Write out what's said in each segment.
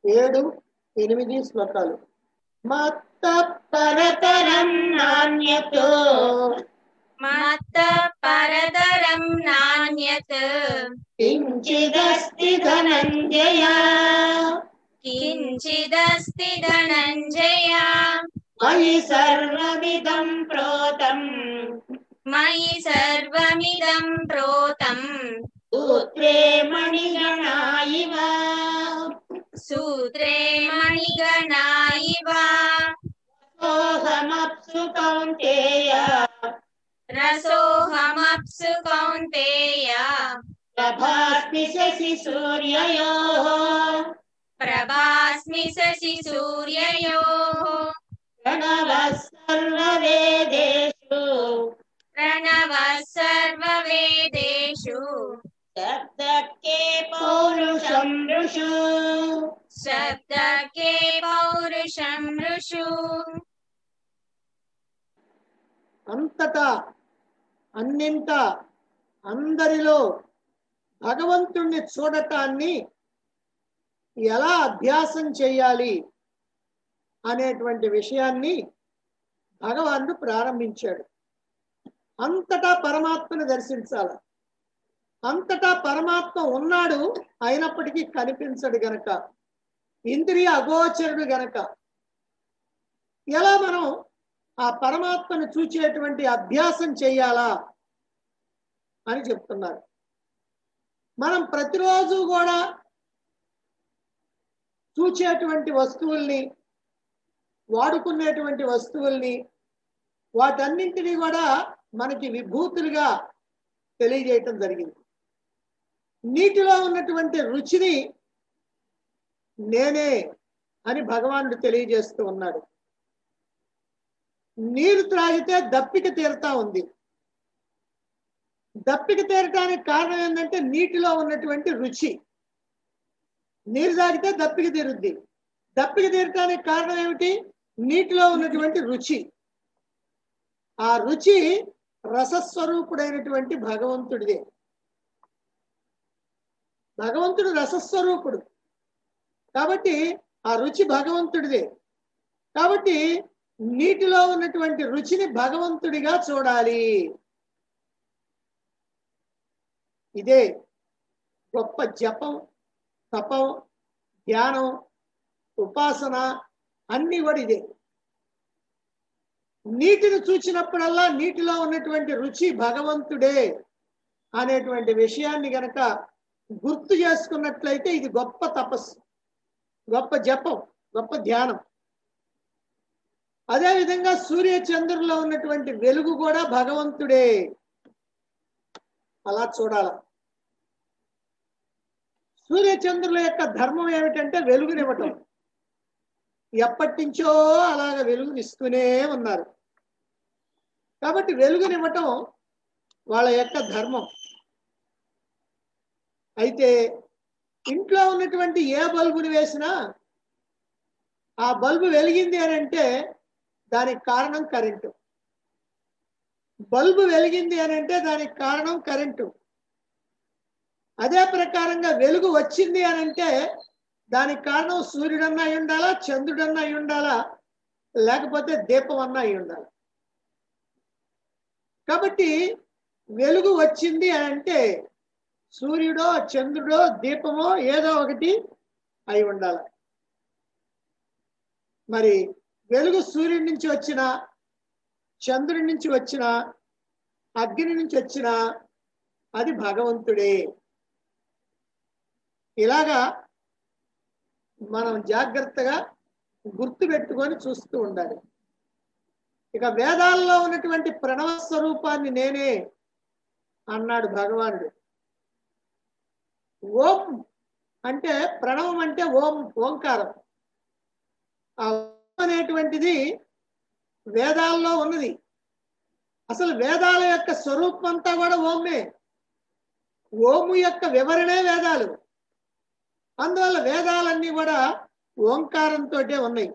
ఏడు ఎనిమిది శ్లోకాలు మత్త పరతరం నాణ్యతో మత్త పరతరం నాణ్యత్ కించిదస్తి ధనంజయ కించిదస్తి ధనంజయ మయి సర్వమిదం ప్రోతం మయి సర్వమిదం ప్రోతం సూత్రే మణిగణా ఇవ సూత్రే మణిగణా ఇవ సోహమప్సు కౌంతేయ రసోహమప్సు కౌంతేయ ప్రభాస్మి శశి సూర్యయో ప్రభాస్మి శశి సూర్యయోః ప్రణవ సర్వవేదేషు ప్రణవः సర్వవేదేషు శబ్దకే పౌరుషం ఋషు శబ్దకే పౌరుషం ఋషు అంతటా అన్నింట అందరిలో భగవంతుణ్ణి చూడటాన్ని ఎలా అభ్యాసం చేయాలి అనేటువంటి విషయాన్ని భగవానుడు ప్రారంభించాడు అంతటా పరమాత్మను దర్శించాలి అంతటా పరమాత్మ ఉన్నాడు అయినప్పటికీ కనిపించడు గనక ఇంద్రియ అగోచరుడు గనక ఎలా మనం ఆ పరమాత్మను చూచేటువంటి అభ్యాసం చేయాలా అని చెప్తున్నారు మనం ప్రతిరోజు కూడా చూచేటువంటి వస్తువుల్ని వాడుకునేటువంటి వస్తువుల్ని వాటన్నింటినీ కూడా మనకి విభూతులుగా తెలియజేయటం జరిగింది నీటిలో ఉన్నటువంటి రుచిని నేనే అని భగవానుడు తెలియజేస్తూ ఉన్నాడు నీరు త్రాగితే దప్పిక తీరుతా ఉంది దప్పిక తీరటానికి కారణం ఏంటంటే నీటిలో ఉన్నటువంటి రుచి నీరు తాగితే దప్పిక తీరుద్ది దప్పిక తీరటానికి కారణం ఏమిటి నీటిలో ఉన్నటువంటి రుచి ఆ రుచి రసస్వరూపుడైనటువంటి భగవంతుడిదే భగవంతుడు రసస్వరూపుడు కాబట్టి ఆ రుచి భగవంతుడిదే కాబట్టి నీటిలో ఉన్నటువంటి రుచిని భగవంతుడిగా చూడాలి ఇదే గొప్ప జపం తపం ధ్యానం ఉపాసన అన్ని కూడా ఇదే నీటిని చూచినప్పుడల్లా నీటిలో ఉన్నటువంటి రుచి భగవంతుడే అనేటువంటి విషయాన్ని గనక గుర్తు చేసుకున్నట్లయితే ఇది గొప్ప తపస్సు గొప్ప జపం గొప్ప ధ్యానం అదే విధంగా సూర్య చంద్రుల్లో ఉన్నటువంటి వెలుగు కూడా భగవంతుడే అలా చూడాల సూర్య చంద్రుల యొక్క ధర్మం ఏమిటంటే వెలుగునివ్వటం ఎప్పటి నుంచో అలాగ వెలుగునిస్తూనే ఉన్నారు కాబట్టి వెలుగునివ్వటం వాళ్ళ యొక్క ధర్మం అయితే ఇంట్లో ఉన్నటువంటి ఏ బల్బుని వేసినా ఆ బల్బు వెలిగింది అని అంటే దానికి కారణం కరెంటు బల్బు వెలిగింది అని అంటే దానికి కారణం కరెంటు అదే ప్రకారంగా వెలుగు వచ్చింది అని అంటే దానికి కారణం సూర్యుడన్నా అయి ఉండాలా చంద్రుడన్నా అయి ఉండాలా లేకపోతే దీపం అన్నా అయి ఉండాలి కాబట్టి వెలుగు వచ్చింది అని అంటే సూర్యుడో చంద్రుడో దీపమో ఏదో ఒకటి అయి ఉండాలి మరి వెలుగు సూర్యుడి నుంచి వచ్చిన చంద్రుడి నుంచి వచ్చిన అగ్ని నుంచి వచ్చిన అది భగవంతుడే ఇలాగా మనం జాగ్రత్తగా గుర్తు పెట్టుకొని చూస్తూ ఉండాలి ఇక వేదాల్లో ఉన్నటువంటి ప్రణవ స్వరూపాన్ని నేనే అన్నాడు భగవానుడు ఓం అంటే ప్రణవం అంటే ఓం ఓంకారం ఆ ఓం అనేటువంటిది వేదాల్లో ఉన్నది అసలు వేదాల యొక్క స్వరూపం అంతా కూడా ఓమే ఓము యొక్క వివరణే వేదాలు అందువల్ల వేదాలన్నీ కూడా ఓంకారంతో ఉన్నాయి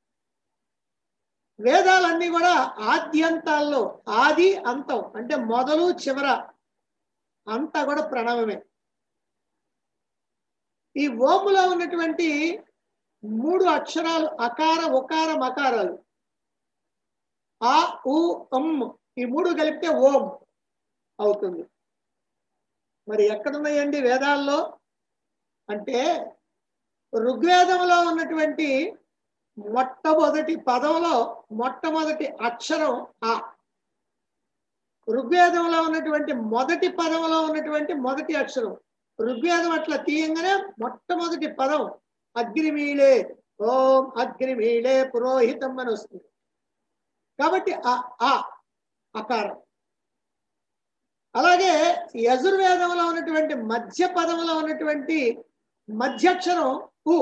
వేదాలన్నీ కూడా ఆద్యంతాల్లో ఆది అంతం అంటే మొదలు చివర అంతా కూడా ప్రణవమే ఈ ఓములో ఉన్నటువంటి మూడు అక్షరాలు అకార ఉకార మకారాలు ఆ ఉ అమ్ ఈ మూడు కలిపితే ఓం అవుతుంది మరి ఎక్కడున్నాయండి వేదాల్లో అంటే ఋగ్వేదంలో ఉన్నటువంటి మొట్టమొదటి పదంలో మొట్టమొదటి అక్షరం ఆ ఋగ్వేదంలో ఉన్నటువంటి మొదటి పదంలో ఉన్నటువంటి మొదటి అక్షరం ఋగ్వేదం అట్లా తీయంగానే మొట్టమొదటి పదం అగ్నిమీళే ఓం అగ్నిమీళే పురోహితం అని వస్తుంది కాబట్టి ఆ ఆ అకారం అలాగే యజుర్వేదంలో ఉన్నటువంటి మధ్య పదంలో ఉన్నటువంటి మధ్యక్షరం ఉ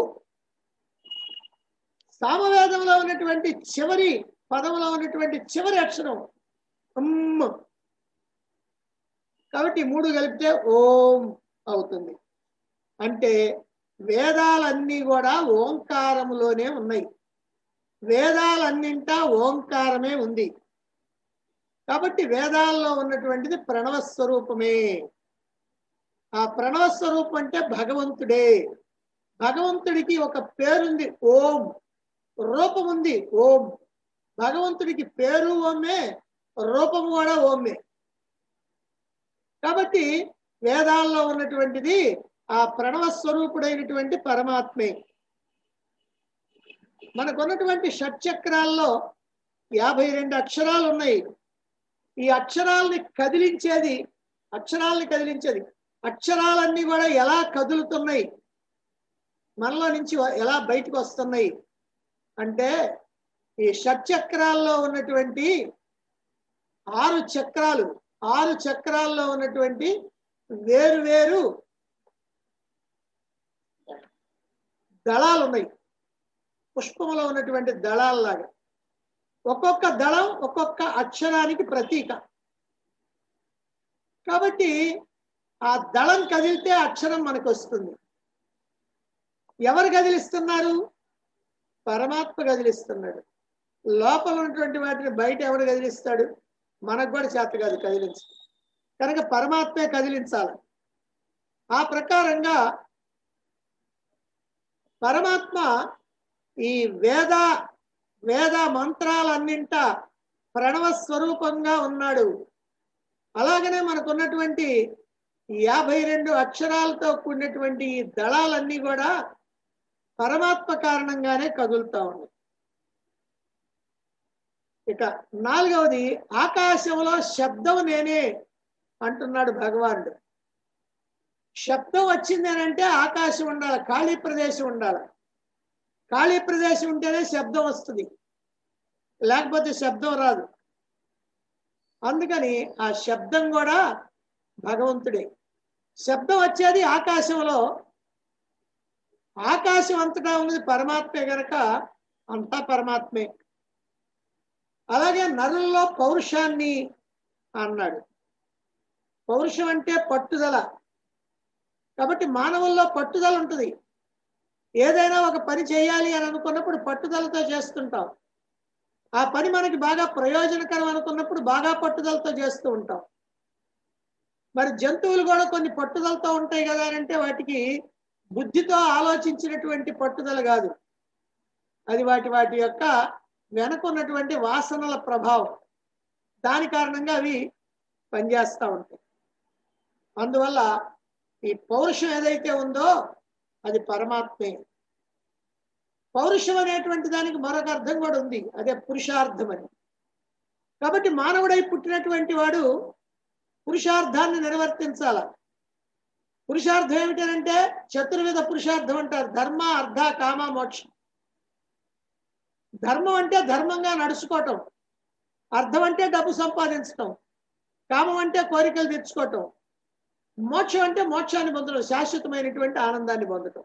సామవేదంలో ఉన్నటువంటి చివరి పదంలో ఉన్నటువంటి చివరి అక్షరం ఉమ్ కాబట్టి ఈ మూడు కలిపితే ఓం అవుతుంది అంటే వేదాలన్నీ కూడా ఓంకారములోనే ఉన్నాయి వేదాలన్నింటా ఓంకారమే ఉంది కాబట్టి వేదాల్లో ఉన్నటువంటిది ప్రణవ స్వరూపమే ఆ ప్రణవ స్వరూపం అంటే భగవంతుడే భగవంతుడికి ఒక పేరుంది ఓం రూపం ఉంది ఓం భగవంతుడికి పేరు ఓమే రూపం కూడా ఓమే కాబట్టి వేదాల్లో ఉన్నటువంటిది ఆ ప్రణవ స్వరూపుడైనటువంటి పరమాత్మే మనకున్నటువంటి షట్చక్రాల్లో యాభై రెండు అక్షరాలు ఉన్నాయి ఈ అక్షరాల్ని కదిలించేది అక్షరాల్ని కదిలించేది అక్షరాలన్నీ కూడా ఎలా కదులుతున్నాయి మనలో నుంచి ఎలా బయటకు వస్తున్నాయి అంటే ఈ షట్చక్రాల్లో ఉన్నటువంటి ఆరు చక్రాలు ఆరు చక్రాల్లో ఉన్నటువంటి వేరు వేరు దళాలు ఉన్నాయి పుష్పంలో ఉన్నటువంటి దళాలలాగా ఒక్కొక్క దళం ఒక్కొక్క అక్షరానికి ప్రతీక కాబట్టి ఆ దళం కదిలితే అక్షరం మనకు వస్తుంది ఎవరు కదిలిస్తున్నారు పరమాత్మ కదిలిస్తున్నాడు లోపల ఉన్నటువంటి వాటిని బయట ఎవరు కదిలిస్తాడు మనకు కూడా చేత కాదు కదిలించ కనుక పరమాత్మే కదిలించాలి ఆ ప్రకారంగా పరమాత్మ ఈ వేద వేద మంత్రాలన్నింట ప్రణవ స్వరూపంగా ఉన్నాడు అలాగనే మనకున్నటువంటి యాభై రెండు అక్షరాలతో కూడినటువంటి ఈ దళాలన్నీ కూడా పరమాత్మ కారణంగానే కదులుతా ఉన్నాయి ఇక నాలుగవది ఆకాశంలో శబ్దం నేనే అంటున్నాడు భగవానుడు శబ్దం వచ్చింది అని అంటే ఆకాశం ఉండాలి ఖాళీ ప్రదేశం ఉండాలి ఖాళీ ప్రదేశం ఉంటేనే శబ్దం వస్తుంది లేకపోతే శబ్దం రాదు అందుకని ఆ శబ్దం కూడా భగవంతుడే శబ్దం వచ్చేది ఆకాశంలో ఆకాశం అంతటా ఉన్నది పరమాత్మే గనక అంతా పరమాత్మే అలాగే నరుల్లో పౌరుషాన్ని అన్నాడు పౌరుషం అంటే పట్టుదల కాబట్టి మానవుల్లో పట్టుదల ఉంటుంది ఏదైనా ఒక పని చేయాలి అని అనుకున్నప్పుడు పట్టుదలతో చేస్తుంటాం ఆ పని మనకి బాగా ప్రయోజనకరం అనుకున్నప్పుడు బాగా పట్టుదలతో చేస్తూ ఉంటాం మరి జంతువులు కూడా కొన్ని పట్టుదలతో ఉంటాయి కదా అని అంటే వాటికి బుద్ధితో ఆలోచించినటువంటి పట్టుదల కాదు అది వాటి వాటి యొక్క వెనకున్నటువంటి వాసనల ప్రభావం దాని కారణంగా అవి పనిచేస్తూ ఉంటాయి అందువల్ల ఈ పౌరుషం ఏదైతే ఉందో అది పరమాత్మే పౌరుషం అనేటువంటి దానికి మరొక అర్థం కూడా ఉంది అదే పురుషార్థం అని కాబట్టి మానవుడై పుట్టినటువంటి వాడు పురుషార్థాన్ని నిర్వర్తించాల పురుషార్థం ఏమిటంటే చతుర్విధ పురుషార్థం అంటారు ధర్మ అర్ధ కామ మోక్షం ధర్మం అంటే ధర్మంగా నడుచుకోవటం అర్థం అంటే డబ్బు సంపాదించటం కామం అంటే కోరికలు తెచ్చుకోవటం మోక్షం అంటే మోక్షాన్ని పొందడం శాశ్వతమైనటువంటి ఆనందాన్ని పొందటం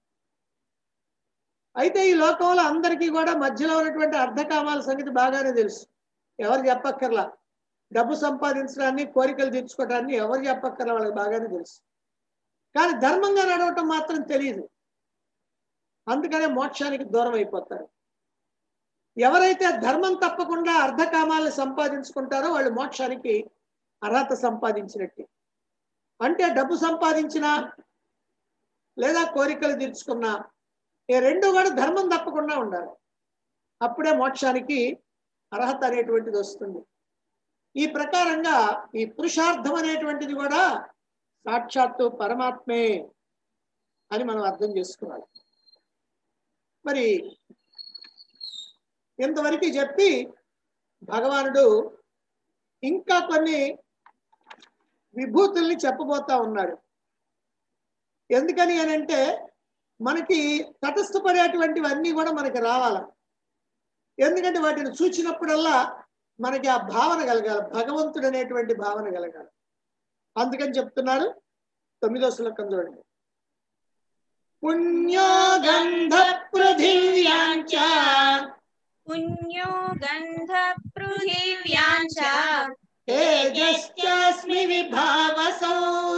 అయితే ఈ లోకంలో అందరికీ కూడా మధ్యలో ఉన్నటువంటి అర్ధకామాల సంగతి బాగానే తెలుసు ఎవరు చెప్పక్కర్లా డబ్బు సంపాదించడాన్ని కోరికలు తీర్చుకోవడాన్ని ఎవరు చెప్పక్కర్లా వాళ్ళకి బాగానే తెలుసు కానీ ధర్మంగా నడవటం మాత్రం తెలియదు అందుకనే మోక్షానికి దూరం అయిపోతారు ఎవరైతే ధర్మం తప్పకుండా అర్ధకామాలను సంపాదించుకుంటారో వాళ్ళు మోక్షానికి అర్హత సంపాదించినట్టు అంటే డబ్బు సంపాదించినా లేదా కోరికలు తీర్చుకున్నా ఈ రెండు కూడా ధర్మం తప్పకుండా ఉండాలి అప్పుడే మోక్షానికి అర్హత అనేటువంటిది వస్తుంది ఈ ప్రకారంగా ఈ పురుషార్థం అనేటువంటిది కూడా సాక్షాత్తు పరమాత్మే అని మనం అర్థం చేసుకోవాలి మరి ఇంతవరకు చెప్పి భగవానుడు ఇంకా కొన్ని విభూతుల్ని చెప్పబోతా ఉన్నాడు ఎందుకని అని అంటే మనకి తటస్థపడేటువంటివన్నీ కూడా మనకి రావాల ఎందుకంటే వాటిని చూచినప్పుడల్లా మనకి ఆ భావన కలగాలి భగవంతుడు అనేటువంటి భావన కలగాలి అందుకని చెప్తున్నారు తొమ్మిదో శ్లోకం చూడండి పుణ్యో గంధ పృథివ్యాంచ పుణ్యో గంధ పృథివ్యాం చ తేజశ్చాస్మి విభావసౌ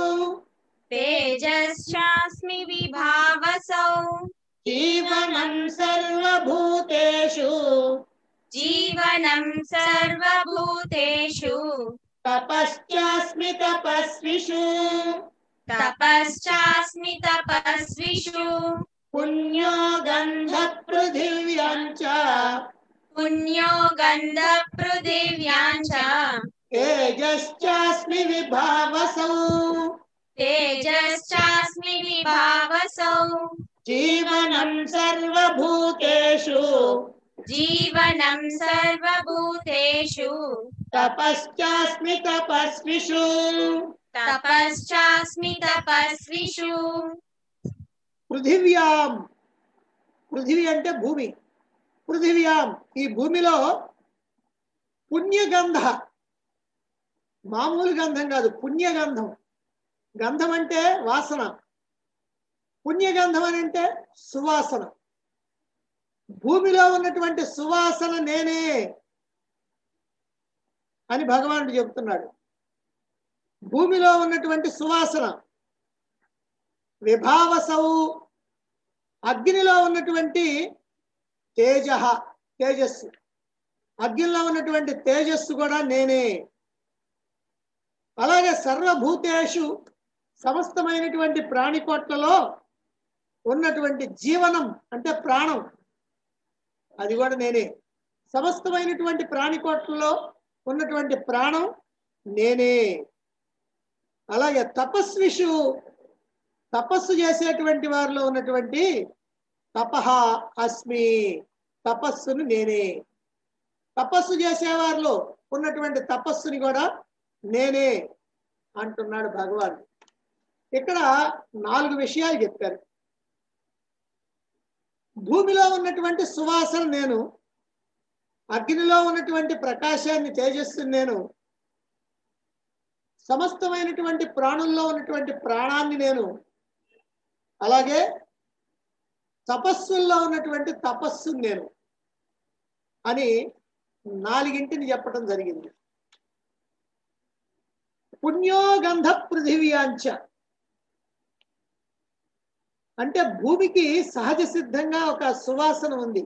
తేజశ్చాస్మి విభావసౌ జీవనం సర్వభూతేషు జీవనం సర్వభూతేషు తపశ్చాస్మి తపస్విషు తపశ్చాస్మి తపస్విషు పుణ్యో గంధ పృథివ్యాంచ పుణ్యో గంధ పృథివ్యాం చ తేజశ్చాస్మి విభావసౌ తేజశ్చాస్మి విభావసౌ జీవనం సర్వభూతేషు జీవనం సర్వభూతేషు తపశ్చాస్మి తపస్విషు తపశ్చాస్మి తపస్విషు పృథివ్యాం పృథివీ అంటే భూమి పృథివ్యాం ఈ భూమిలో పుణ్యగంధ మామూలు గంధం కాదు పుణ్యగంధం గంధం అంటే వాసన పుణ్యగంధం అని అంటే సువాసన భూమిలో ఉన్నటువంటి సువాసన నేనే అని భగవానుడు చెప్తున్నాడు భూమిలో ఉన్నటువంటి సువాసన విభావసవు అగ్నిలో ఉన్నటువంటి తేజ తేజస్సు అగ్నిలో ఉన్నటువంటి తేజస్సు కూడా నేనే అలాగే సర్వభూతేషు సమస్తమైనటువంటి ప్రాణికోట్లలో ఉన్నటువంటి జీవనం అంటే ప్రాణం అది కూడా నేనే సమస్తమైనటువంటి ప్రాణికోట్లలో ఉన్నటువంటి ప్రాణం నేనే అలాగే తపస్విషు తపస్సు చేసేటువంటి వారిలో ఉన్నటువంటి తపహ అస్మి తపస్సును నేనే తపస్సు చేసేవారిలో ఉన్నటువంటి తపస్సుని కూడా నేనే అంటున్నాడు భగవాన్ ఇక్కడ నాలుగు విషయాలు చెప్పారు భూమిలో ఉన్నటువంటి సువాసన నేను అగ్నిలో ఉన్నటువంటి ప్రకాశాన్ని తేజస్సుని నేను సమస్తమైనటువంటి ప్రాణుల్లో ఉన్నటువంటి ప్రాణాన్ని నేను అలాగే తపస్సుల్లో ఉన్నటువంటి తపస్సుని నేను అని నాలుగింటిని చెప్పడం జరిగింది పుణ్యోగంధ పృథివ్యాంచ అంటే భూమికి సహజ సిద్ధంగా ఒక సువాసన ఉంది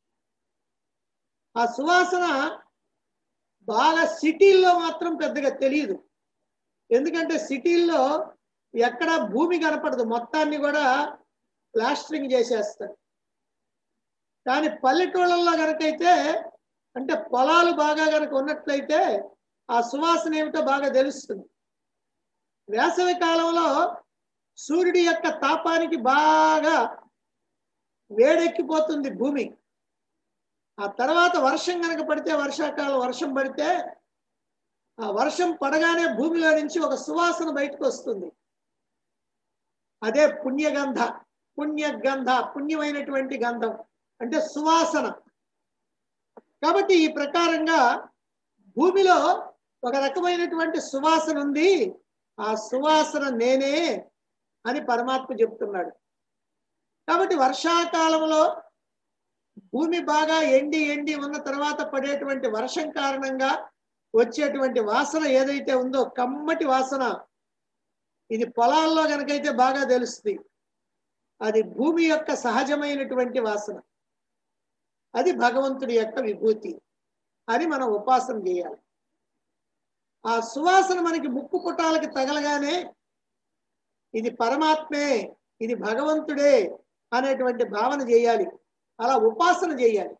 ఆ సువాసన బాగా సిటీల్లో మాత్రం పెద్దగా తెలియదు ఎందుకంటే సిటీల్లో ఎక్కడ భూమి కనపడదు మొత్తాన్ని కూడా ప్లాస్టరింగ్ చేసేస్తారు కానీ పల్లెటూళ్ళల్లో కనుకైతే అంటే పొలాలు బాగా కనుక ఉన్నట్లయితే ఆ సువాసన ఏమిటో బాగా తెలుస్తుంది వేసవి కాలంలో సూర్యుడి యొక్క తాపానికి బాగా వేడెక్కిపోతుంది భూమి ఆ తర్వాత వర్షం కనుక పడితే వర్షాకాలం వర్షం పడితే ఆ వర్షం పడగానే భూమిలో నుంచి ఒక సువాసన బయటకు వస్తుంది అదే పుణ్యగంధ పుణ్యగంధ పుణ్యమైనటువంటి గంధం అంటే సువాసన కాబట్టి ఈ ప్రకారంగా భూమిలో ఒక రకమైనటువంటి సువాసన ఉంది ఆ సువాసన నేనే అని పరమాత్మ చెప్తున్నాడు కాబట్టి వర్షాకాలంలో భూమి బాగా ఎండి ఎండి ఉన్న తర్వాత పడేటువంటి వర్షం కారణంగా వచ్చేటువంటి వాసన ఏదైతే ఉందో కమ్మటి వాసన ఇది పొలాల్లో కనుకైతే బాగా తెలుస్తుంది అది భూమి యొక్క సహజమైనటువంటి వాసన అది భగవంతుడి యొక్క విభూతి అని మనం ఉపాసన చేయాలి ఆ సువాసన మనకి ముక్కు పుటాలకి తగలగానే ఇది పరమాత్మే ఇది భగవంతుడే అనేటువంటి భావన చేయాలి అలా ఉపాసన చేయాలి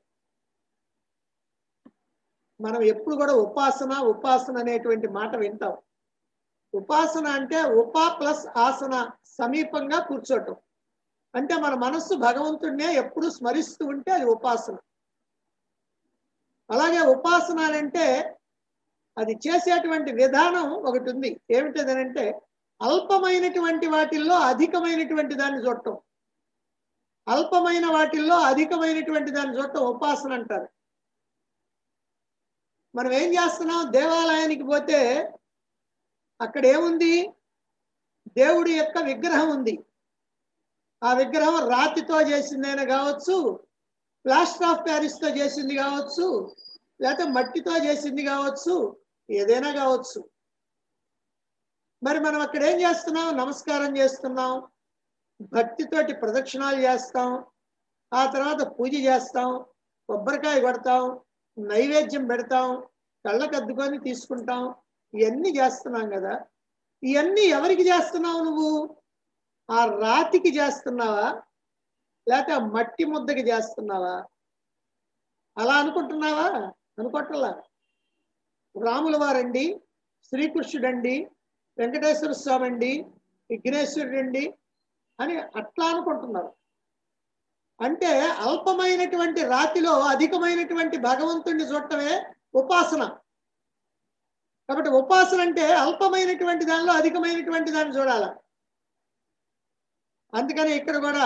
మనం ఎప్పుడు కూడా ఉపాసన ఉపాసన అనేటువంటి మాట వింటాం ఉపాసన అంటే ఉపా ప్లస్ ఆసన సమీపంగా కూర్చోటం అంటే మన మనస్సు భగవంతుడినే ఎప్పుడు స్మరిస్తూ ఉంటే అది ఉపాసన అలాగే ఉపాసన అని అంటే అది చేసేటువంటి విధానం ఒకటి ఉంది ఏమిటదనంటే అల్పమైనటువంటి వాటిల్లో అధికమైనటువంటి దాన్ని చూడటం అల్పమైన వాటిల్లో అధికమైనటువంటి దాన్ని చూడటం ఉపాసన అంటారు మనం ఏం చేస్తున్నాం దేవాలయానికి పోతే అక్కడ ఏముంది దేవుడి యొక్క విగ్రహం ఉంది ఆ విగ్రహం రాతితో చేసిందైనా కావచ్చు ప్లాస్టర్ ఆఫ్ ప్యారిస్ తో చేసింది కావచ్చు లేకపోతే మట్టితో చేసింది కావచ్చు ఏదైనా కావచ్చు మరి మనం అక్కడ ఏం చేస్తున్నాం నమస్కారం చేస్తున్నాం భక్తితోటి ప్రదక్షిణాలు చేస్తాం ఆ తర్వాత పూజ చేస్తాం కొబ్బరికాయ కొడతాం నైవేద్యం పెడతాం కళ్ళకద్దుకొని తీసుకుంటాం ఇవన్నీ చేస్తున్నాం కదా ఇవన్నీ ఎవరికి చేస్తున్నావు నువ్వు ఆ రాతికి చేస్తున్నావా లేకపోతే ఆ మట్టి ముద్దకి చేస్తున్నావా అలా అనుకుంటున్నావా అనుకోవట్లా రాముల వారండి శ్రీకృష్ణుడండి వెంకటేశ్వర స్వామి అండి విఘ్నేశ్వరుడు అండి అని అట్లా అనుకుంటున్నారు అంటే అల్పమైనటువంటి రాతిలో అధికమైనటువంటి భగవంతుణ్ణి చూడటమే ఉపాసన కాబట్టి ఉపాసన అంటే అల్పమైనటువంటి దానిలో అధికమైనటువంటి దాన్ని చూడాల అందుకని ఇక్కడ కూడా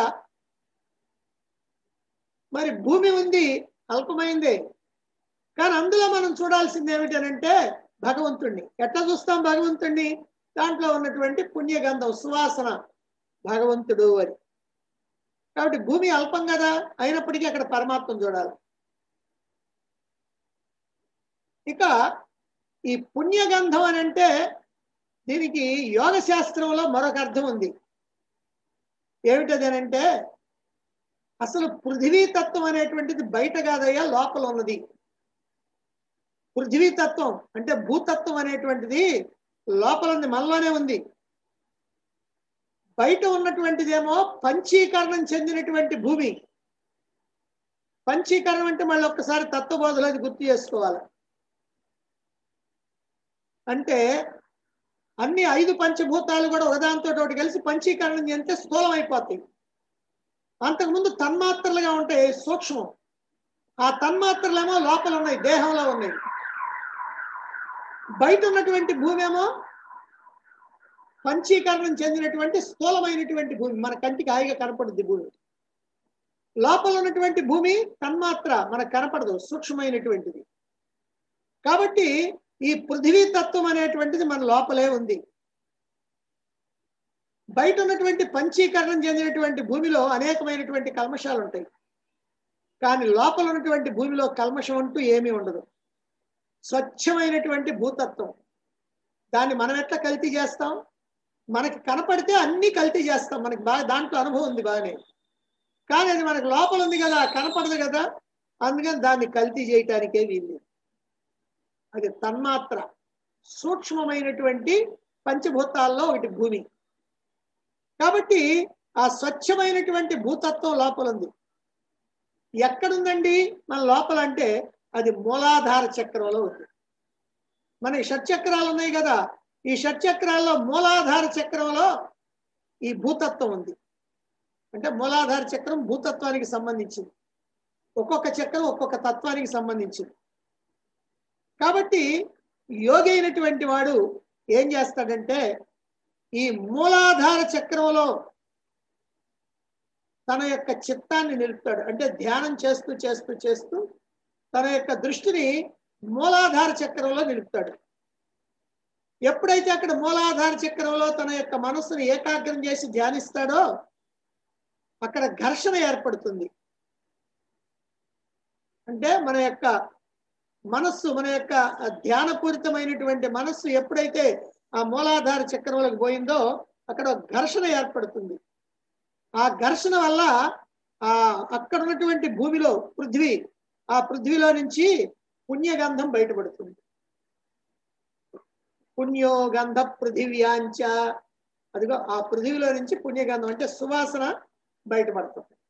మరి భూమి ఉంది అల్పమైందే కానీ అందులో మనం చూడాల్సింది ఏమిటనంటే భగవంతుణ్ణి ఎట్లా చూస్తాం భగవంతుణ్ణి దాంట్లో ఉన్నటువంటి పుణ్యగంధం సువాసన భగవంతుడు అని కాబట్టి భూమి అల్పం కదా అయినప్పటికీ అక్కడ పరమాత్మను చూడాలి ఇక ఈ పుణ్యగంధం అని అంటే దీనికి యోగ శాస్త్రంలో మరొక అర్థం ఉంది ఏమిటది అని అంటే అసలు పృథివీ తత్వం అనేటువంటిది బయట కాదయ్యా లోపల ఉన్నది పృథివీ తత్వం అంటే భూతత్వం అనేటువంటిది లోపల ఉంది మనలోనే ఉంది బయట ఉన్నటువంటిదేమో పంచీకరణం చెందినటువంటి భూమి పంచీకరణం అంటే మళ్ళీ ఒక్కసారి తత్వబోధలు అది గుర్తు చేసుకోవాలి అంటే అన్ని ఐదు పంచభూతాలు కూడా ఒకదానితో ఒకటి కలిసి పంచీకరణం చెందితే స్థూలం అయిపోతాయి అంతకుముందు తన్మాత్రలుగా ఉంటాయి సూక్ష్మం ఆ తన్మాత్రలేమో లోపల ఉన్నాయి దేహంలో ఉన్నాయి బయట ఉన్నటువంటి భూమి ఏమో పంచీకరణం చెందినటువంటి స్థూలమైనటువంటి భూమి మన కంటికి హాయిగా కనపడుద్ది భూమి లోపల ఉన్నటువంటి భూమి తన్మాత్ర మనకు కనపడదు సూక్ష్మమైనటువంటిది కాబట్టి ఈ పృథివీ తత్వం అనేటువంటిది మన లోపలే ఉంది బయట ఉన్నటువంటి పంచీకరణం చెందినటువంటి భూమిలో అనేకమైనటువంటి కల్మషాలు ఉంటాయి కానీ లోపల ఉన్నటువంటి భూమిలో కల్మషం అంటూ ఏమీ ఉండదు స్వచ్ఛమైనటువంటి భూతత్వం దాన్ని మనం ఎట్లా కల్తీ చేస్తాం మనకి కనపడితే అన్ని కల్తీ చేస్తాం మనకి బాగా దాంట్లో అనుభవం ఉంది బాగానే కానీ అది మనకు లోపల ఉంది కదా కనపడదు కదా అందుకని దాన్ని కల్తీ చేయటానికే వీలు అది తన్మాత్ర సూక్ష్మమైనటువంటి పంచభూతాల్లో ఒకటి భూమి కాబట్టి ఆ స్వచ్ఛమైనటువంటి భూతత్వం లోపల ఉంది ఎక్కడుందండి మన లోపల అంటే అది మూలాధార చక్రంలో ఉంది మనకి షట్చక్రాలు ఉన్నాయి కదా ఈ షట్చక్రాల్లో మూలాధార చక్రంలో ఈ భూతత్వం ఉంది అంటే మూలాధార చక్రం భూతత్వానికి సంబంధించింది ఒక్కొక్క చక్రం ఒక్కొక్క తత్వానికి సంబంధించింది కాబట్టి యోగి అయినటువంటి వాడు ఏం చేస్తాడంటే ఈ మూలాధార చక్రంలో తన యొక్క చిత్తాన్ని నిలుపుతాడు అంటే ధ్యానం చేస్తూ చేస్తూ చేస్తూ తన యొక్క దృష్టిని మూలాధార చక్రంలో నిలుపుతాడు ఎప్పుడైతే అక్కడ మూలాధార చక్రంలో తన యొక్క మనస్సును ఏకాగ్రం చేసి ధ్యానిస్తాడో అక్కడ ఘర్షణ ఏర్పడుతుంది అంటే మన యొక్క మనస్సు మన యొక్క ధ్యానపూరితమైనటువంటి మనస్సు ఎప్పుడైతే ఆ మూలాధార చక్రంలోకి పోయిందో అక్కడ ఒక ఘర్షణ ఏర్పడుతుంది ఆ ఘర్షణ వల్ల ఆ అక్కడ ఉన్నటువంటి భూమిలో పృథ్వీ ఆ పృథ్వీలో నుంచి పుణ్యగంధం బయటపడుతుంది పుణ్యో గంధ పృథివ్యాంచ అదిగో ఆ పృథివీలో నుంచి పుణ్యగంధం అంటే సువాసన బయటపడుతుంది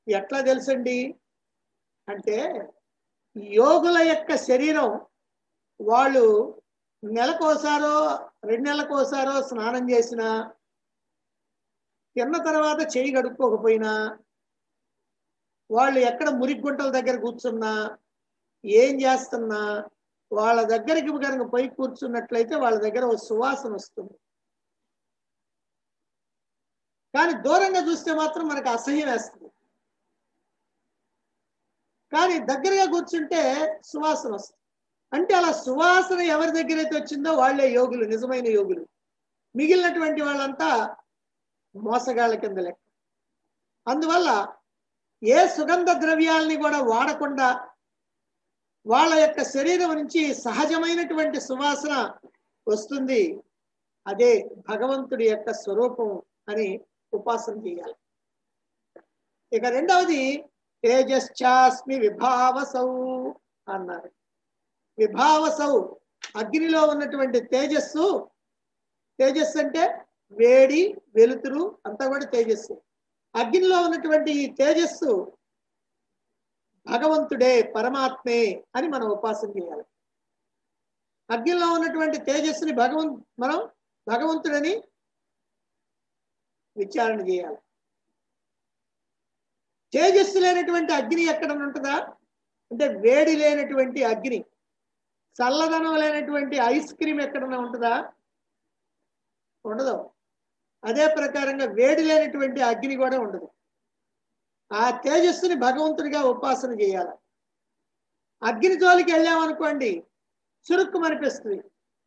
ఎట్లా తెలుసండి అంటే యోగుల యొక్క శరీరం వాళ్ళు నెలకోసారో రెండు నెలలకోసారో స్నానం చేసినా తిన్న తర్వాత చేయి కడుక్కోకపోయినా వాళ్ళు ఎక్కడ మురిగుంటల దగ్గర కూర్చున్నా ఏం చేస్తున్నా వాళ్ళ దగ్గరికి కనుక పోయి కూర్చున్నట్లయితే వాళ్ళ దగ్గర ఒక సువాసన వస్తుంది కానీ దూరంగా చూస్తే మాత్రం మనకు అసహ్యం వేస్తుంది కానీ దగ్గరగా కూర్చుంటే సువాసన వస్తుంది అంటే అలా సువాసన ఎవరి దగ్గర అయితే వచ్చిందో వాళ్ళే యోగులు నిజమైన యోగులు మిగిలినటువంటి వాళ్ళంతా మోసగాళ్ళ కింద లెక్క అందువల్ల ఏ సుగంధ ద్రవ్యాలని కూడా వాడకుండా వాళ్ళ యొక్క శరీరం నుంచి సహజమైనటువంటి సువాసన వస్తుంది అదే భగవంతుడి యొక్క స్వరూపం అని ఉపాసన చేయాలి ఇక రెండవది తేజశ్చాస్మి విభావసౌ అన్నారు విభావసౌ అగ్నిలో ఉన్నటువంటి తేజస్సు తేజస్సు అంటే వేడి వెలుతురు అంతా కూడా తేజస్సు అగ్నిలో ఉన్నటువంటి ఈ తేజస్సు భగవంతుడే పరమాత్మే అని మనం ఉపాసన చేయాలి అగ్నిలో ఉన్నటువంటి తేజస్సుని భగవం మనం భగవంతుడని విచారణ చేయాలి తేజస్సు లేనటువంటి అగ్ని ఎక్కడ ఉంటుందా అంటే వేడి లేనటువంటి అగ్ని చల్లదనం లేనటువంటి ఐస్ క్రీమ్ ఎక్కడన్నా ఉంటుందా ఉండదు అదే ప్రకారంగా వేడి లేనటువంటి అగ్ని కూడా ఉండదు ఆ తేజస్సుని భగవంతుడిగా ఉపాసన చేయాలి అగ్ని జోలికి వెళ్ళామనుకోండి చురుక్కు అనిపిస్తుంది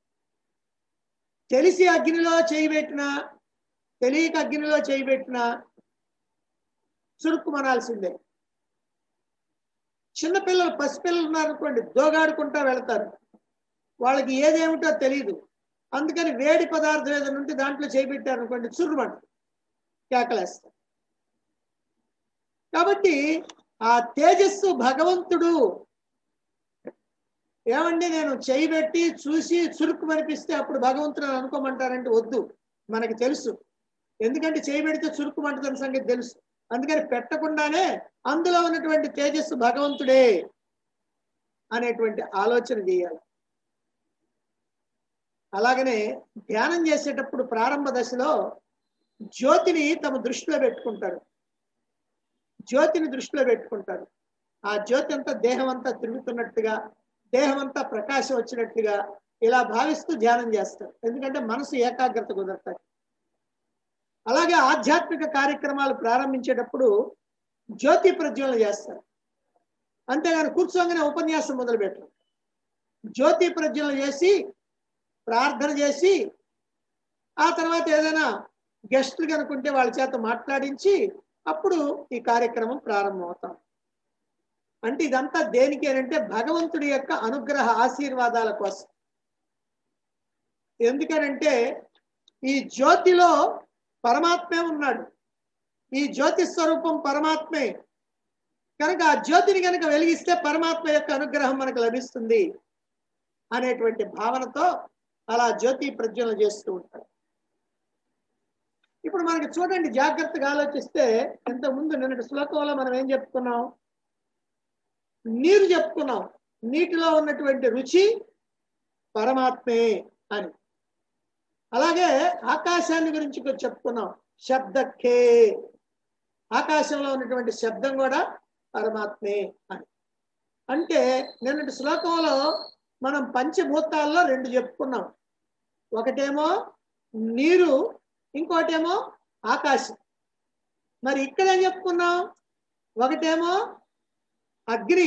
తెలిసి అగ్నిలో చేయి పెట్టినా తెలియక అగ్నిలో చేయి పెట్టినా చురుక్కు మనాల్సిందే చిన్నపిల్లలు పసిపిల్లలు ఉన్నారనుకోండి దోగాడుకుంటా వెళతారు వాళ్ళకి ఏదేమిటో తెలియదు అందుకని వేడి పదార్థం ఏదైనా ఉంటే దాంట్లో చేపెట్టారు అనుకోండి చుర్రుమంట కేకలేస్తారు కాబట్టి ఆ తేజస్సు భగవంతుడు ఏమండి నేను చేయి పెట్టి చూసి చురుకు అనిపిస్తే అప్పుడు భగవంతుడు అని అనుకోమంటారంటే వద్దు మనకి తెలుసు ఎందుకంటే చేయి పెడితే చురుకు మంటదని సంగతి తెలుసు అందుకని పెట్టకుండానే అందులో ఉన్నటువంటి తేజస్సు భగవంతుడే అనేటువంటి ఆలోచన చేయాలి అలాగనే ధ్యానం చేసేటప్పుడు ప్రారంభ దశలో జ్యోతిని తమ దృష్టిలో పెట్టుకుంటారు జ్యోతిని దృష్టిలో పెట్టుకుంటారు ఆ జ్యోతి అంతా దేహం అంతా తిరుగుతున్నట్టుగా దేహం అంతా ప్రకాశం వచ్చినట్టుగా ఇలా భావిస్తూ ధ్యానం చేస్తారు ఎందుకంటే మనసు ఏకాగ్రత కుదరతాయి అలాగే ఆధ్యాత్మిక కార్యక్రమాలు ప్రారంభించేటప్పుడు జ్యోతి ప్రజ్వలన చేస్తారు అంతేగాని కూర్చోగానే ఉపన్యాసం మొదలు పెట్టరు జ్యోతి ప్రజ్వలన చేసి ప్రార్థన చేసి ఆ తర్వాత ఏదైనా గెస్టులు కనుకుంటే వాళ్ళ చేత మాట్లాడించి అప్పుడు ఈ కార్యక్రమం ప్రారంభమవుతాం అంటే ఇదంతా దేనికి అంటే భగవంతుడి యొక్క అనుగ్రహ ఆశీర్వాదాల కోసం ఎందుకనంటే ఈ జ్యోతిలో పరమాత్మే ఉన్నాడు ఈ జ్యోతి స్వరూపం పరమాత్మే కనుక ఆ జ్యోతిని కనుక వెలిగిస్తే పరమాత్మ యొక్క అనుగ్రహం మనకు లభిస్తుంది అనేటువంటి భావనతో అలా జ్యోతి ప్రజ్వలన చేస్తూ ఉంటారు ఇప్పుడు మనకి చూడండి జాగ్రత్తగా ఆలోచిస్తే ఇంతకుముందు నిన్నటి శ్లోకంలో మనం ఏం చెప్పుకున్నాం నీరు చెప్పుకున్నాం నీటిలో ఉన్నటువంటి రుచి పరమాత్మే అని అలాగే ఆకాశాన్ని గురించి కూడా చెప్పుకున్నాం శబ్దకే ఆకాశంలో ఉన్నటువంటి శబ్దం కూడా పరమాత్మే అని అంటే నిన్నటి శ్లోకంలో మనం పంచభూతాల్లో రెండు చెప్పుకున్నాం ఒకటేమో నీరు ఇంకోటేమో ఆకాశం మరి ఇక్కడ ఏం చెప్పుకున్నాం ఒకటేమో అగ్ని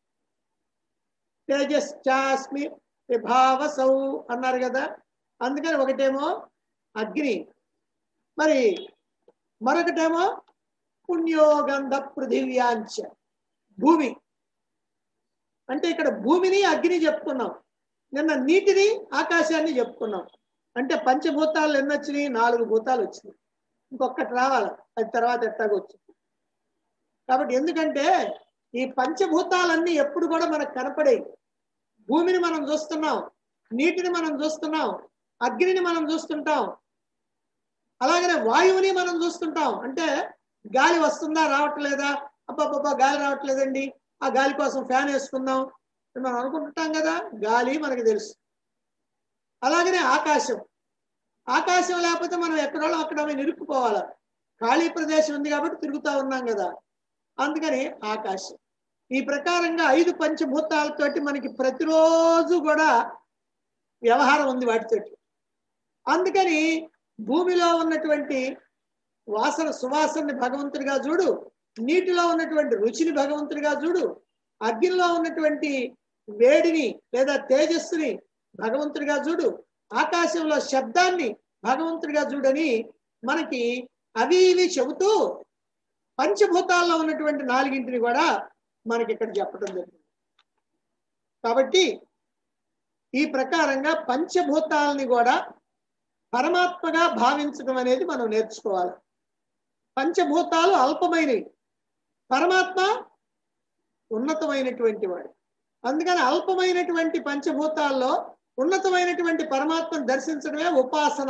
తేజశ్చాస్మి విభావసౌ అన్నారు కదా అందుకని ఒకటేమో అగ్ని మరి మరొకటేమో పుణ్యోగంధ పృథివ్యాంచ భూమి అంటే ఇక్కడ భూమిని అగ్ని చెప్పుకున్నాం నిన్న నీటిని ఆకాశాన్ని చెప్పుకున్నాం అంటే పంచభూతాలు ఎన్ని వచ్చినాయి నాలుగు భూతాలు వచ్చినాయి ఇంకొకటి రావాలి అది తర్వాత ఎట్టాగా వచ్చింది కాబట్టి ఎందుకంటే ఈ పంచభూతాలన్నీ ఎప్పుడు కూడా మనకు కనపడేవి భూమిని మనం చూస్తున్నాం నీటిని మనం చూస్తున్నాం అగ్నిని మనం చూస్తుంటాం అలాగనే వాయువుని మనం చూస్తుంటాం అంటే గాలి వస్తుందా రావట్లేదా అబ్బాబ్బా గాలి రావట్లేదండి ఆ గాలి కోసం ఫ్యాన్ వేసుకుందాం అని మనం అనుకుంటాం కదా గాలి మనకు తెలుసు అలాగనే ఆకాశం ఆకాశం లేకపోతే మనం ఎక్కడో అక్కడ నిరుక్కుపోవాలి ఖాళీ ప్రదేశం ఉంది కాబట్టి తిరుగుతూ ఉన్నాం కదా అందుకని ఆకాశం ఈ ప్రకారంగా ఐదు పంచభూతాలతోటి మనకి ప్రతిరోజు కూడా వ్యవహారం ఉంది వాటితోటి అందుకని భూమిలో ఉన్నటువంటి వాసన సువాసనని భగవంతుడిగా చూడు నీటిలో ఉన్నటువంటి రుచిని భగవంతుడిగా చూడు అగ్నిలో ఉన్నటువంటి వేడిని లేదా తేజస్సుని భగవంతుడిగా చూడు ఆకాశంలో శబ్దాన్ని భగవంతుడిగా చూడని మనకి అవి ఇవి చెబుతూ పంచభూతాల్లో ఉన్నటువంటి నాలుగింటిని కూడా మనకి ఇక్కడ చెప్పడం జరిగింది కాబట్టి ఈ ప్రకారంగా పంచభూతాలని కూడా పరమాత్మగా భావించడం అనేది మనం నేర్చుకోవాలి పంచభూతాలు అల్పమైనవి పరమాత్మ ఉన్నతమైనటువంటి వాడు అందుకని అల్పమైనటువంటి పంచభూతాల్లో ఉన్నతమైనటువంటి పరమాత్మను దర్శించడమే ఉపాసన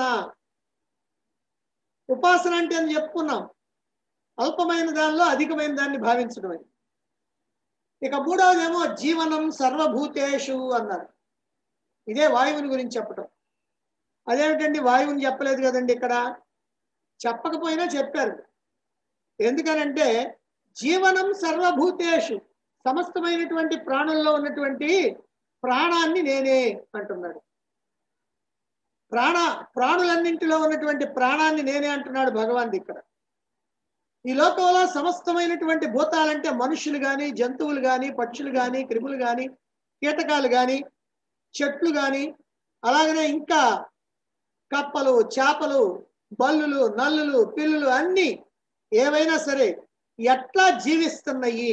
ఉపాసన అంటే అని చెప్పుకున్నాం అల్పమైన దానిలో అధికమైన దాన్ని భావించడమే ఇక మూడవదేమో జీవనం సర్వభూతేషు అన్నారు ఇదే వాయువుని గురించి చెప్పటం అదేమిటండి వాయువుని చెప్పలేదు కదండి ఇక్కడ చెప్పకపోయినా చెప్పారు ఎందుకనంటే జీవనం సర్వభూతేషు సమస్తమైనటువంటి ప్రాణుల్లో ఉన్నటువంటి ప్రాణాన్ని నేనే అంటున్నాడు ప్రాణ ప్రాణులన్నింటిలో ఉన్నటువంటి ప్రాణాన్ని నేనే అంటున్నాడు భగవాన్ ఇక్కడ ఈ లోకంలో సమస్తమైనటువంటి భూతాలంటే మనుషులు కానీ జంతువులు కానీ పక్షులు కానీ క్రిములు కానీ కీటకాలు కానీ చెట్లు కానీ అలాగనే ఇంకా కప్పలు చేపలు బల్లులు నల్లులు పిల్లులు అన్నీ ఏవైనా సరే ఎట్లా జీవిస్తున్నాయి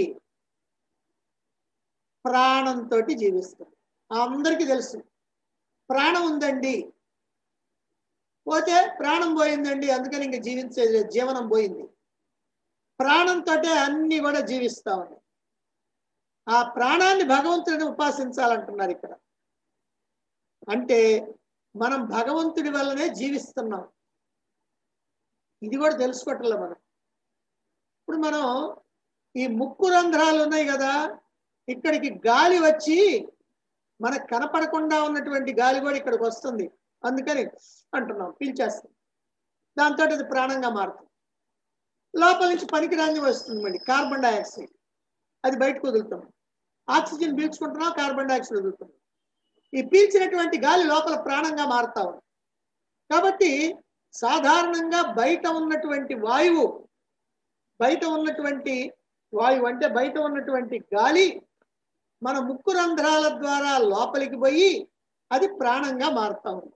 ప్రాణంతో జీవిస్తుంది అందరికీ తెలుసు ప్రాణం ఉందండి పోతే ప్రాణం పోయిందండి అందుకని ఇంకా జీవించేది లేదు జీవనం పోయింది ప్రాణంతో అన్ని కూడా జీవిస్తా ఉన్నాయి ఆ ప్రాణాన్ని భగవంతుడిని ఉపాసించాలంటున్నారు ఇక్కడ అంటే మనం భగవంతుడి వల్లనే జీవిస్తున్నాం ఇది కూడా తెలుసుకోవట్లే మనం ఇప్పుడు మనం ఈ ముక్కు రంధ్రాలు ఉన్నాయి కదా ఇక్కడికి గాలి వచ్చి మనకు కనపడకుండా ఉన్నటువంటి గాలి కూడా ఇక్కడికి వస్తుంది అందుకని అంటున్నాం పీల్చేస్తాం దాంతో అది ప్రాణంగా మారుతుంది లోపల నుంచి పనికిరాని వస్తుంది మళ్ళీ కార్బన్ డైఆక్సైడ్ అది బయటకు వదులుతాం ఆక్సిజన్ పీల్చుకుంటున్నాం కార్బన్ డైఆక్సైడ్ వదులుతున్నాం ఈ పీల్చినటువంటి గాలి లోపల ప్రాణంగా మారుతా ఉంది కాబట్టి సాధారణంగా బయట ఉన్నటువంటి వాయువు బయట ఉన్నటువంటి వాయువు అంటే బయట ఉన్నటువంటి గాలి మన ముక్కు రంధ్రాల ద్వారా లోపలికి పోయి అది ప్రాణంగా మారుతా ఉంది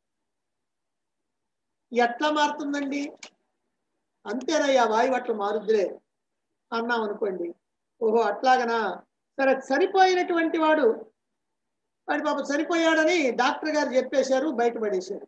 ఎట్లా మారుతుందండి అంతేనయ్యా వాయువు అట్లా మారుద్దులే అన్నాం అనుకోండి ఓహో అట్లాగనా సరే సరిపోయినటువంటి వాడు వాడి పాప సరిపోయాడని డాక్టర్ గారు చెప్పేశారు బయటపడేశారు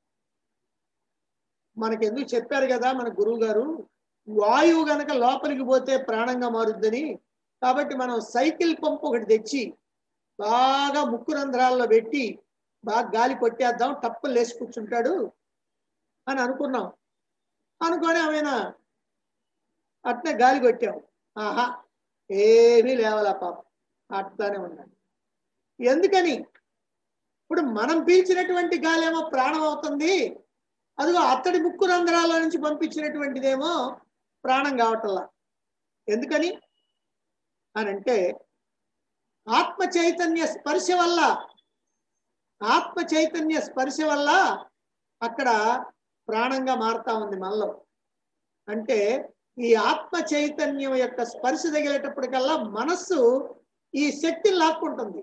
మనకి ఎందుకు చెప్పారు కదా మన గురువు గారు వాయువు గనక లోపలికి పోతే ప్రాణంగా మారుద్దని కాబట్టి మనం సైకిల్ పంపు ఒకటి తెచ్చి బాగా ముక్కు రంధ్రాల్లో పెట్టి బాగా గాలి కొట్టేద్దాం టప్పులు లేచి కూర్చుంటాడు అని అనుకున్నాం అనుకొని ఆమెన అట్నే గాలి కొట్టాం ఆహా ఏమీ లేవాలా పాపం అట్లానే ఉన్నాడు ఎందుకని ఇప్పుడు మనం పీల్చినటువంటి గాలి ఏమో ప్రాణం అవుతుంది అదిగో అత్తడి ముక్కు రంధ్రాల నుంచి పంపించినటువంటిదేమో ప్రాణం కావటంలా ఎందుకని అని అంటే ఆత్మ చైతన్య స్పర్శ వల్ల ఆత్మ చైతన్య స్పర్శ వల్ల అక్కడ ప్రాణంగా మారుతా ఉంది మనలో అంటే ఈ ఆత్మ చైతన్యం యొక్క స్పర్శ తగిలేటప్పటికల్లా మనస్సు ఈ శక్తిని లాక్కుంటుంది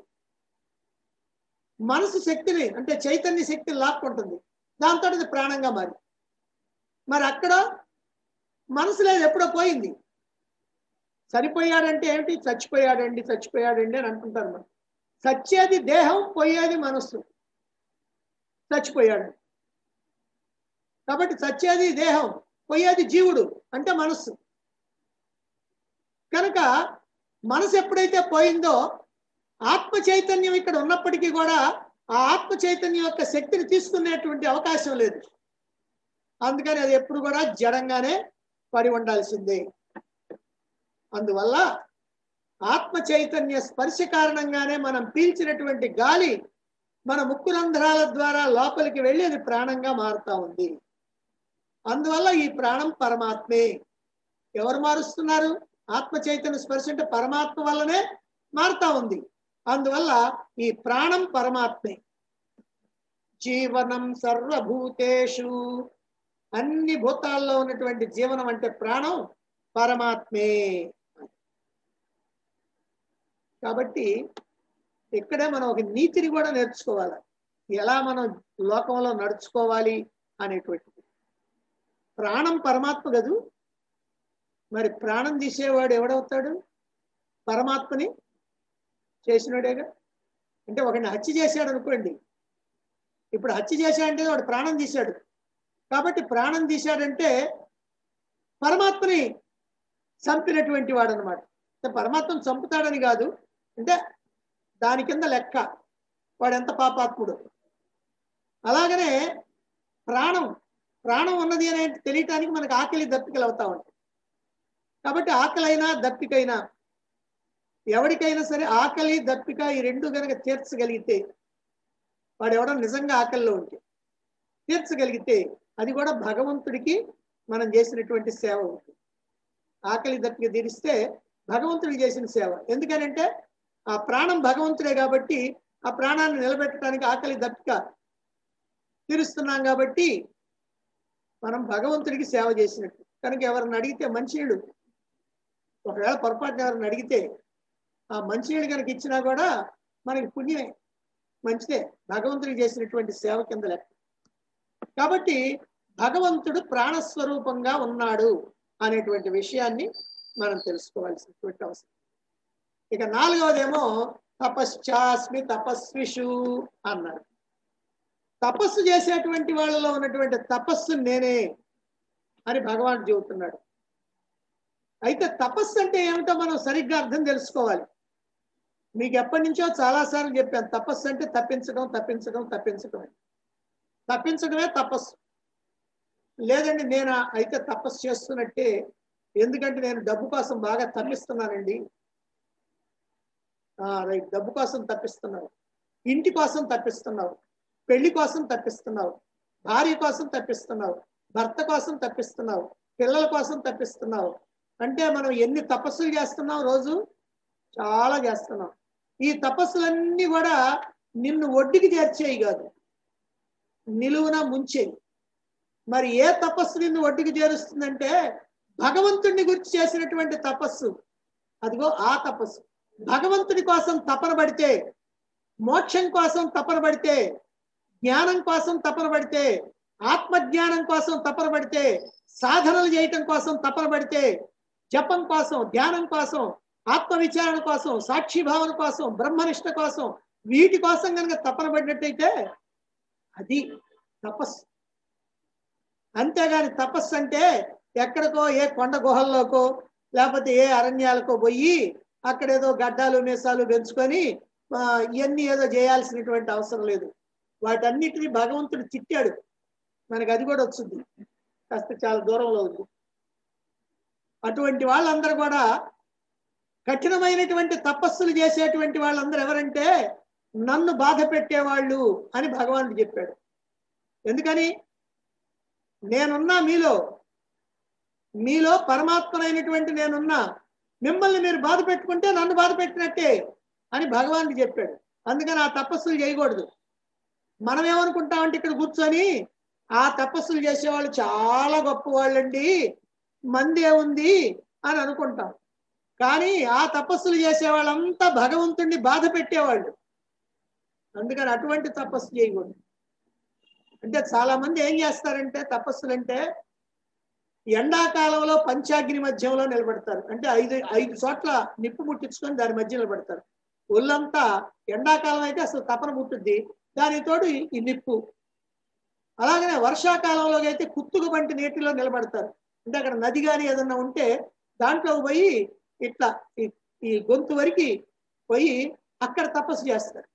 మనసు శక్తిని అంటే చైతన్య శక్తిని లాక్కుంటుంది దాంతో ఇది ప్రాణంగా మారి మరి అక్కడ మనసు లేదు ఎప్పుడో పోయింది చనిపోయాడంటే ఏమిటి చచ్చిపోయాడండి చచ్చిపోయాడండి అని అంటుంటారు మనం చచ్చేది దేహం పోయేది మనస్సు చచ్చిపోయాడు కాబట్టి చచ్చేది దేహం పోయేది జీవుడు అంటే మనస్సు కనుక మనసు ఎప్పుడైతే పోయిందో ఆత్మ చైతన్యం ఇక్కడ ఉన్నప్పటికీ కూడా ఆ ఆత్మ చైతన్యం యొక్క శక్తిని తీసుకునేటువంటి అవకాశం లేదు అందుకని అది ఎప్పుడు కూడా జడంగానే పడి ఉండాల్సిందే అందువల్ల ఆత్మ చైతన్య స్పర్శ కారణంగానే మనం పీల్చినటువంటి గాలి మన ముక్కు రంధ్రాల ద్వారా లోపలికి వెళ్ళి అది ప్రాణంగా మారుతా ఉంది అందువల్ల ఈ ప్రాణం పరమాత్మే ఎవరు మారుస్తున్నారు ఆత్మ చైతన్య స్పర్శ అంటే పరమాత్మ వల్లనే మారుతా ఉంది అందువల్ల ఈ ప్రాణం పరమాత్మే జీవనం సర్వభూతేషు అన్ని భూతాల్లో ఉన్నటువంటి జీవనం అంటే ప్రాణం పరమాత్మే కాబట్టి ఇక్కడే మనం ఒక నీతిని కూడా నేర్చుకోవాలి ఎలా మనం లోకంలో నడుచుకోవాలి అనేటువంటిది ప్రాణం పరమాత్మ కదూ మరి ప్రాణం తీసేవాడు ఎవడవుతాడు పరమాత్మని చేసినాడేగా అంటే ఒకడిని హత్య చేశాడు అనుకోండి ఇప్పుడు హత్య చేశాడంటే వాడు ప్రాణం తీశాడు కాబట్టి ప్రాణం తీశాడంటే పరమాత్మని చంపినటువంటి వాడు అనమాట అంటే పరమాత్మను చంపుతాడని కాదు అంటే దాని కింద లెక్క వాడు ఎంత పాపాత్ముడు అలాగనే ప్రాణం ప్రాణం ఉన్నది అని తెలియటానికి మనకు ఆకలి దప్పికలు అవుతా ఉంటాయి కాబట్టి ఆకలైనా దప్పికైనా ఎవరికైనా సరే ఆకలి దప్పిక ఈ రెండు కనుక తీర్చగలిగితే వాడు ఎవడో నిజంగా ఆకలిలో ఉంటే తీర్చగలిగితే అది కూడా భగవంతుడికి మనం చేసినటువంటి సేవ ఉంటుంది ఆకలి దప్పిక తీరిస్తే భగవంతుడికి చేసిన సేవ ఎందుకనంటే ఆ ప్రాణం భగవంతుడే కాబట్టి ఆ ప్రాణాన్ని నిలబెట్టడానికి ఆకలి దప్పిక తీరుస్తున్నాం కాబట్టి మనం భగవంతుడికి సేవ చేసినట్టు కనుక ఎవరిని అడిగితే మంచినీళ్ళు ఒకవేళ పొరపాటున ఎవరిని అడిగితే ఆ మంచినీళ్ళు కనుక ఇచ్చినా కూడా మనకి పుణ్యమే మంచిదే భగవంతుడికి చేసినటువంటి సేవ కింద లెక్క కాబట్టి భగవంతుడు ప్రాణస్వరూపంగా ఉన్నాడు అనేటువంటి విషయాన్ని మనం తెలుసుకోవాల్సినటువంటి అవసరం ఇక నాలుగవదేమో తపశ్చాస్మి తపస్విషు అన్నారు తపస్సు చేసేటువంటి వాళ్ళలో ఉన్నటువంటి తపస్సు నేనే అని భగవాన్ చెబుతున్నాడు అయితే తపస్సు అంటే ఏమిటో మనం సరిగ్గా అర్థం తెలుసుకోవాలి మీకు ఎప్పటి నుంచో చాలాసార్లు చెప్పాను తపస్సు అంటే తప్పించడం తప్పించడం తప్పించడం తప్పించడమే తపస్సు లేదండి నేను అయితే తపస్సు చేస్తున్నట్టే ఎందుకంటే నేను డబ్బు కోసం బాగా తప్పిస్తున్నానండి రైట్ డబ్బు కోసం తప్పిస్తున్నావు ఇంటి కోసం తప్పిస్తున్నావు పెళ్లి కోసం తప్పిస్తున్నావు భార్య కోసం తప్పిస్తున్నావు భర్త కోసం తప్పిస్తున్నావు పిల్లల కోసం తప్పిస్తున్నావు అంటే మనం ఎన్ని తపస్సులు చేస్తున్నాం రోజు చాలా చేస్తున్నాం ఈ తపస్సులన్నీ కూడా నిన్ను ఒడ్డుకి చేర్చేయి కాదు నిలువున ముంచేయి మరి ఏ తపస్సు నిన్ను ఒడ్డుకి చేరుస్తుందంటే భగవంతుడిని గురించి చేసినటువంటి తపస్సు అదిగో ఆ తపస్సు భగవంతుడి కోసం తపన పడితే మోక్షం కోసం తపన పడితే జ్ఞానం కోసం తపన పడితే ఆత్మజ్ఞానం కోసం తపన పడితే సాధనలు చేయటం కోసం తపన పడితే జపం కోసం ధ్యానం కోసం ఆత్మ విచారణ కోసం సాక్షి భావన కోసం బ్రహ్మనిష్ట కోసం వీటి కోసం కనుక తపన పడినట్టయితే అది తపస్సు అంతేగాని తపస్సు అంటే ఎక్కడికో ఏ కొండ గుహల్లోకో లేకపోతే ఏ అరణ్యాలకో పోయి అక్కడ ఏదో గడ్డాలు మీసాలు పెంచుకొని ఆ, ఇవన్నీ ఏదో చేయాల్సినటువంటి అవసరం లేదు వాటన్నిటిని భగవంతుడు తిట్టాడు మనకి అది కూడా వచ్చింది కాస్త చాలా దూరంలో ఉంది అటువంటి వాళ్ళందరూ కూడా కఠినమైనటువంటి తపస్సులు చేసేటువంటి వాళ్ళందరూ ఎవరంటే నన్ను బాధ పెట్టేవాళ్ళు అని భగవానుడు చెప్పాడు ఎందుకని నేనున్నా మీలో మీలో పరమాత్మనైనటువంటి నేనున్నా మిమ్మల్ని మీరు బాధ పెట్టుకుంటే నన్ను బాధ పెట్టినట్టే అని భగవానుడు చెప్పాడు అందుకని ఆ తపస్సులు చేయకూడదు మనం ఏమనుకుంటామంటే ఇక్కడ కూర్చొని ఆ తపస్సులు చేసేవాళ్ళు చాలా గొప్ప వాళ్ళండి మంది ఏముంది అని అనుకుంటాం కానీ ఆ తపస్సులు చేసే వాళ్ళంతా భగవంతుణ్ణి బాధ పెట్టేవాళ్ళు అందుకని అటువంటి తపస్సు చేయకూడదు అంటే చాలా మంది ఏం చేస్తారంటే తపస్సులు అంటే ఎండాకాలంలో పంచాగ్ని మధ్యంలో నిలబడతారు అంటే ఐదు ఐదు చోట్ల నిప్పు ముట్టించుకొని దాని మధ్య నిలబడతారు ఒళ్ళంతా ఎండాకాలం అయితే అసలు తపన ముట్టుద్ది దానికి తోడు ఈ- ఈ నిప్పు అలాగనే వర్షాకాలంలో అయితే కుత్తుకు వంటి నీటిలో నిలబడతారు అంటే అక్కడ నది కానీ ఏదన్నా ఉంటే దాంట్లో పోయి ఇట్లా ఈ- ఈ గొంతు వరకు పోయి అక్కడ తపస్సు చేస్తారు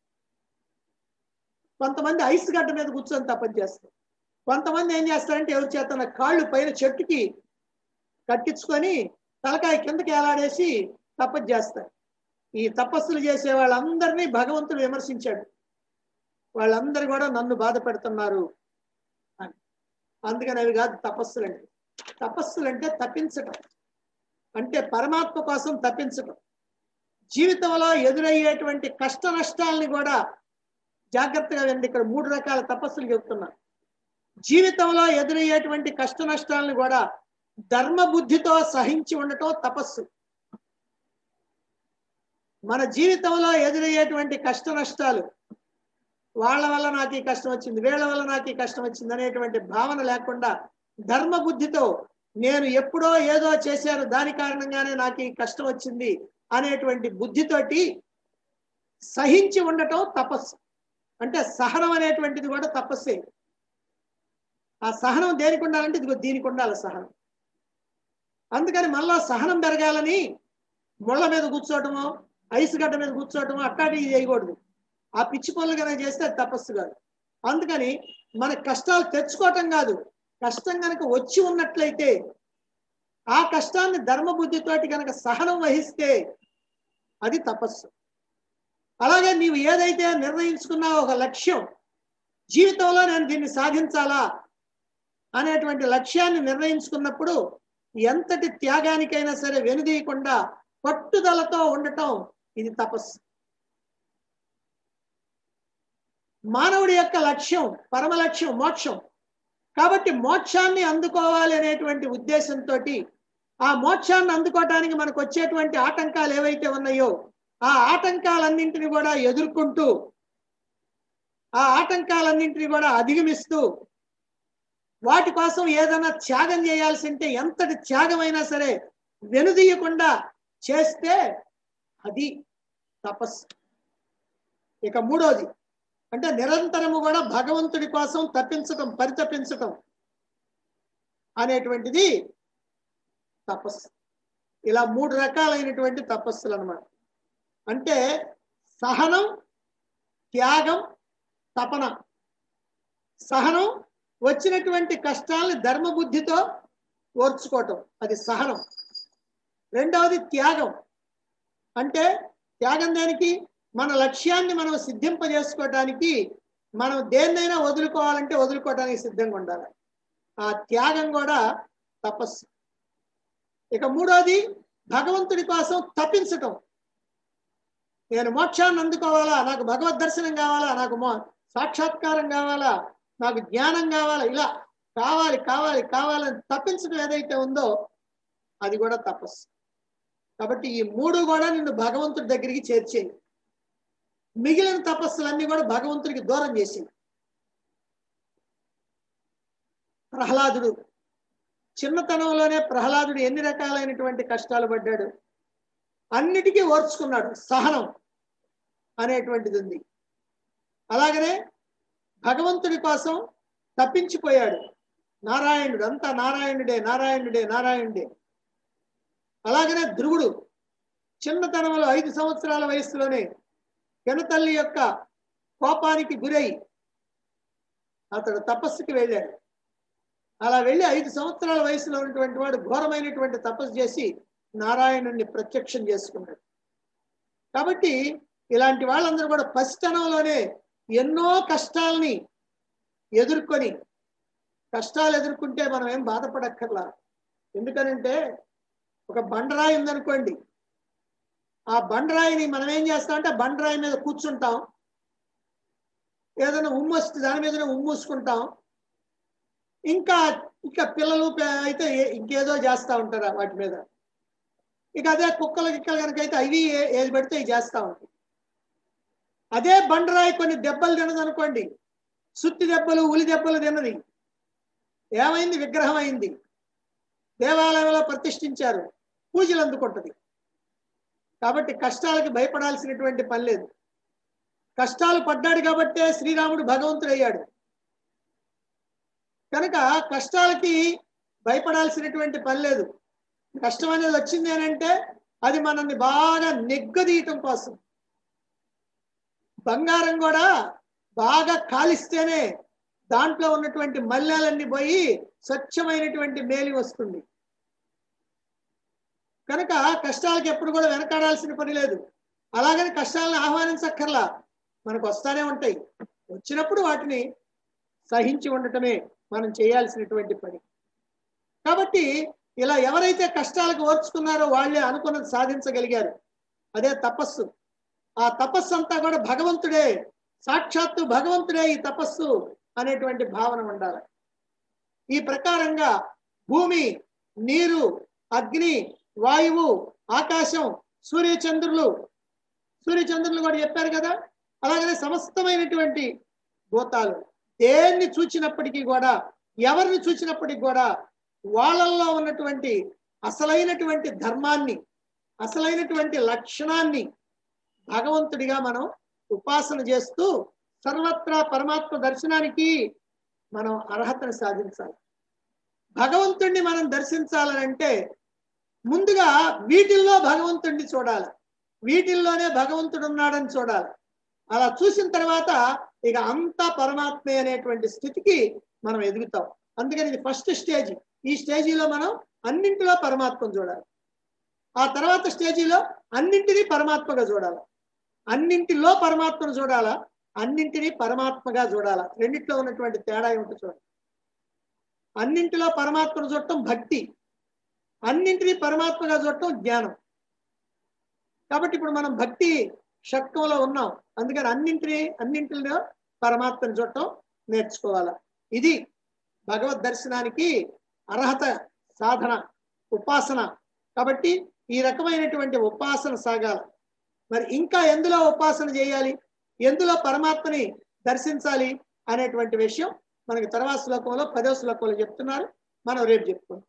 కొంతమంది ఐస్ గడ్డ మీద కూర్చొని తపస్సు చేస్తారు కొంతమంది ఏం చేస్తారంటే ఎవరి చేత కాళ్ళు పైన చెట్టుకి కట్టించుకొని తలకాయ కిందకి ఏలాడేసి తపస్సు చేస్తారు ఈ తపస్సులు చేసే వాళ్ళందరినీ భగవంతుడు విమర్శించాడు వాళ్ళందరూ కూడా నన్ను బాధ పెడుతున్నారు అని అందుకని అవి కాదు తపస్సులు అంటే తపస్సులు అంటే తప్పించటం అంటే పరమాత్మ కోసం తప్పించటం జీవితంలో ఎదురయ్యేటువంటి కష్ట నష్టాలని కూడా జాగ్రత్తగా వినండి ఇక్కడ మూడు రకాల తపస్సులు చెప్తున్నా జీవితంలో ఎదురయ్యేటువంటి కష్ట నష్టాలను కూడా ధర్మ బుద్ధితో సహించి ఉండటం తపస్సు మన జీవితంలో ఎదురయ్యేటువంటి కష్ట నష్టాలు వాళ్ళ వల్ల నాకు ఈ కష్టం వచ్చింది వీళ్ళ వల్ల నాకు ఈ కష్టం వచ్చింది అనేటువంటి భావన లేకుండా ధర్మ బుద్ధితో నేను ఎప్పుడో ఏదో చేశాను దాని కారణంగానే నాకు ఈ కష్టం వచ్చింది అనేటువంటి బుద్ధితోటి సహించి ఉండటం తపస్సు అంటే సహనం అనేటువంటిది కూడా తపస్సే ఆ సహనం దేనికి ఉండాలంటే ఇదిగో దీనికి ఉండాలి సహనం అందుకని మళ్ళా సహనం పెరగాలని ముళ్ళ మీద కూర్చోవటమో ఐస్ గడ్డ మీద కూర్చోవటమో అట్టాటి చేయకూడదు ఆ పిచ్చి పనులు కనుక చేస్తే అది తపస్సు కాదు అందుకని మన కష్టాలు తెచ్చుకోవటం కాదు కష్టం కనుక వచ్చి ఉన్నట్లయితే ఆ కష్టాన్ని ధర్మబుద్ధితోటి కనుక సహనం వహిస్తే అది తపస్సు అలాగే నీవు ఏదైతే నిర్ణయించుకున్నావో ఒక లక్ష్యం జీవితంలో నేను దీన్ని సాధించాలా అనేటువంటి లక్ష్యాన్ని నిర్ణయించుకున్నప్పుడు ఎంతటి త్యాగానికైనా సరే వెనుదీయకుండా పట్టుదలతో ఉండటం ఇది తపస్సు మానవుడి యొక్క లక్ష్యం పరమ లక్ష్యం మోక్షం కాబట్టి మోక్షాన్ని అందుకోవాలి అనేటువంటి ఉద్దేశంతో ఆ మోక్షాన్ని అందుకోవటానికి మనకు వచ్చేటువంటి ఆటంకాలు ఏవైతే ఉన్నాయో ఆ ఆటంకాలన్నింటినీ కూడా ఎదుర్కొంటూ ఆ ఆటంకాలన్నింటినీ కూడా అధిగమిస్తూ వాటి కోసం ఏదైనా త్యాగం చేయాల్సి ఉంటే ఎంతటి త్యాగమైనా సరే వెనుదీయకుండా చేస్తే అది తపస్సు ఇక మూడోది అంటే నిరంతరము కూడా భగవంతుడి కోసం తప్పించటం పరితపించటం అనేటువంటిది తపస్సు ఇలా మూడు రకాలైనటువంటి తపస్సులు అన్నమాట అంటే సహనం త్యాగం తపన సహనం వచ్చినటువంటి కష్టాలని ధర్మబుద్ధితో ఓర్చుకోవటం అది సహనం రెండవది త్యాగం అంటే త్యాగం దేనికి మన లక్ష్యాన్ని మనం సిద్ధింపజేసుకోవటానికి మనం దేన్నైనా వదులుకోవాలంటే వదులుకోవటానికి సిద్ధంగా ఉండాలి ఆ త్యాగం కూడా తపస్సు ఇక మూడోది భగవంతుడి కోసం తప్పించటం నేను మోక్షాన్ని అందుకోవాలా నాకు భగవద్ దర్శనం కావాలా నాకు మో సాక్షాత్కారం కావాలా నాకు జ్ఞానం కావాలా ఇలా కావాలి కావాలి కావాలని తప్పించడం ఏదైతే ఉందో అది కూడా తపస్సు కాబట్టి ఈ మూడు కూడా నిన్ను భగవంతుడి దగ్గరికి చేర్చేయి మిగిలిన తపస్సులన్నీ కూడా భగవంతుడికి దూరం చేసి ప్రహ్లాదుడు చిన్నతనంలోనే ప్రహ్లాదుడు ఎన్ని రకాలైనటువంటి కష్టాలు పడ్డాడు అన్నిటికీ ఓర్చుకున్నాడు సహనం అనేటువంటిది ఉంది అలాగనే భగవంతుడి కోసం తప్పించిపోయాడు నారాయణుడు అంతా నారాయణుడే నారాయణుడే నారాయణుడే అలాగనే ధ్రువుడు చిన్నతనంలో ఐదు సంవత్సరాల వయసులోనే పెనతల్లి యొక్క కోపానికి గురై అతడు తపస్సుకి వెళ్ళాడు అలా వెళ్ళి ఐదు సంవత్సరాల వయసులో ఉన్నటువంటి వాడు ఘోరమైనటువంటి తపస్సు చేసి నారాయణుణ్ణి ప్రత్యక్షం చేసుకున్నాడు కాబట్టి ఇలాంటి వాళ్ళందరూ కూడా పసితనంలోనే ఎన్నో కష్టాలని ఎదుర్కొని కష్టాలు ఎదుర్కొంటే మనం ఏం బాధపడక్కర్లా ఎందుకనంటే ఒక బండరాయి ఉందనుకోండి ఆ బండరాయిని మనం ఏం చేస్తామంటే బండరాయి మీద కూర్చుంటాం ఏదైనా ఉమ్మొస్తే దాని మీదనే ఉమ్మూసుకుంటాం ఇంకా ఇంకా పిల్లలు పే- అయితే ఏ- ఇంకేదో చేస్తూ ఉంటారు ఆ వాటి మీద ఇక అదే కుక్కలు గిక్కలు కనుక అయితే అవి ఏ- ఏది పెడితే ఇవి చేస్తూ ఉంటాయి అదే బండరాయి కొన్ని దెబ్బలు తినదు అనుకోండి సుత్తి దెబ్బలు ఉలి దెబ్బలు తిన్నది ఏమైంది విగ్రహం అయింది దేవాలయంలో ప్రతిష్ఠించారు పూజలు అందుకుంటది కాబట్టి కష్టాలకి భయపడాల్సినటువంటి పని లేదు కష్టాలు పడ్డాడు కాబట్టే శ్రీరాముడు భగవంతుడు అయ్యాడు కనుక కష్టాలకి భయపడాల్సినటువంటి పని లేదు కష్టం అనేది వచ్చింది అని అంటే అది మనల్ని బాగా నెగ్గదీయటం కోసం బంగారం కూడా బాగా కాలిస్తేనే దాంట్లో ఉన్నటువంటి మల్లెలన్నీ పోయి స్వచ్ఛమైనటువంటి మేలి వస్తుంది కనుక కష్టాలకు ఎప్పుడు కూడా వెనకాడాల్సిన పని లేదు అలాగని కష్టాలను ఆహ్వానించక్కర్లా మనకు వస్తానే ఉంటాయి వచ్చినప్పుడు వాటిని సహించి ఉండటమే మనం చేయాల్సినటువంటి పని కాబట్టి ఇలా ఎవరైతే కష్టాలకు ఓర్చుకున్నారో వాళ్ళే అనుకున్నది సాధించగలిగారు అదే తపస్సు ఆ తపస్సు అంతా కూడా భగవంతుడే సాక్షాత్తు భగవంతుడే ఈ తపస్సు అనేటువంటి భావన ఉండాలి ఈ ప్రకారంగా భూమి నీరు అగ్ని వాయువు ఆకాశం సూర్యచంద్రులు సూర్యచంద్రులు కూడా చెప్పారు కదా అలాగనే సమస్తమైనటువంటి భూతాలు దేన్ని చూచినప్పటికీ కూడా ఎవరిని చూచినప్పటికీ కూడా వాళ్ళల్లో ఉన్నటువంటి అసలైనటువంటి ధర్మాన్ని అసలైనటువంటి లక్షణాన్ని భగవంతుడిగా మనం ఉపాసన చేస్తూ సర్వత్రా పరమాత్మ దర్శనానికి మనం అర్హతను సాధించాలి భగవంతుణ్ణి మనం దర్శించాలనంటే ముందుగా వీటిల్లో భగవంతుణ్ణి చూడాలి వీటిల్లోనే భగవంతుడు ఉన్నాడని చూడాలి అలా చూసిన తర్వాత ఇక అంతా పరమాత్మే అనేటువంటి స్థితికి మనం ఎదుగుతాం అందుకని ఇది ఫస్ట్ స్టేజ్ ఈ స్టేజీలో మనం అన్నింటిలో పరమాత్మను చూడాలి ఆ తర్వాత స్టేజీలో అన్నింటినీ పరమాత్మగా చూడాలి అన్నింటిలో పరమాత్మను చూడాలా అన్నింటినీ పరమాత్మగా చూడాలా రెండిట్లో ఉన్నటువంటి తేడా ఏమిటో చూడాలి అన్నింటిలో పరమాత్మను చూడటం భక్తి అన్నింటినీ పరమాత్మగా చూడటం జ్ఞానం కాబట్టి ఇప్పుడు మనం భక్తి షట్కంలో ఉన్నాం అందుకని అన్నింటినీ అన్నింటిలో పరమాత్మను చూడటం నేర్చుకోవాలి ఇది భగవద్ దర్శనానికి అర్హత సాధన ఉపాసన కాబట్టి ఈ రకమైనటువంటి ఉపాసన సాగాలి మరి ఇంకా ఎందులో ఉపాసన చేయాలి ఎందులో పరమాత్మని దర్శించాలి అనేటువంటి విషయం మనకి తర్వాత శ్లోకంలో పదో శ్లోకంలో చెప్తున్నారు మనం రేపు చెప్పుకుందాం